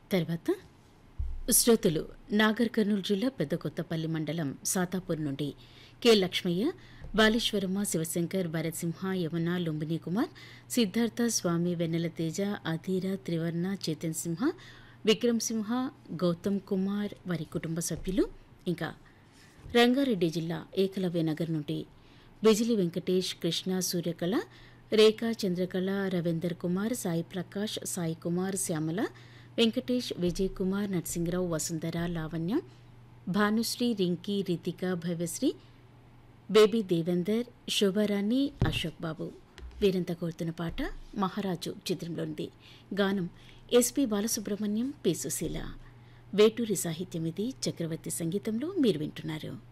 తర్వాత శ్రోతలు నాగర్ కర్నూలు జిల్లా పెద్ద కొత్తపల్లి మండలం సాతాపూర్ నుండి కె లక్ష్మయ్య బాలేశ్వరమ్మ శివశంకర్ భరత్సింహ యమున లుంబిని కుమార్ సిద్ధార్థ స్వామి వెన్నెల తేజ అధీర త్రివర్ణ చేతన్ సింహ విక్రమ్ సింహ గౌతమ్ కుమార్ వారి కుటుంబ సభ్యులు ఇంకా రంగారెడ్డి జిల్లా ఏకలవ్య నగర్ నుండి బిజిలి వెంకటేష్ కృష్ణ సూర్యకళ రేఖా చంద్రకళ రవీందర్ కుమార్ సాయి ప్రకాష్ సాయి కుమార్ శ్యామల వెంకటేష్ విజయ్ కుమార్ నరసింహరావు వసుంధర లావణ్య భానుశ్రీ రింకీ రితిక భవ్యశ్రీ బేబీ దేవేందర్ శోభారాణి అశోక్ బాబు వీరంతా కోరుతున్న పాట మహారాజు చిత్రంలోనిది గానం ఎస్పి బాలసుబ్రహ్మణ్యం పి సుశీల వేటూరి సాహిత్యం ఇది చక్రవర్తి సంగీతంలో మీరు వింటున్నారు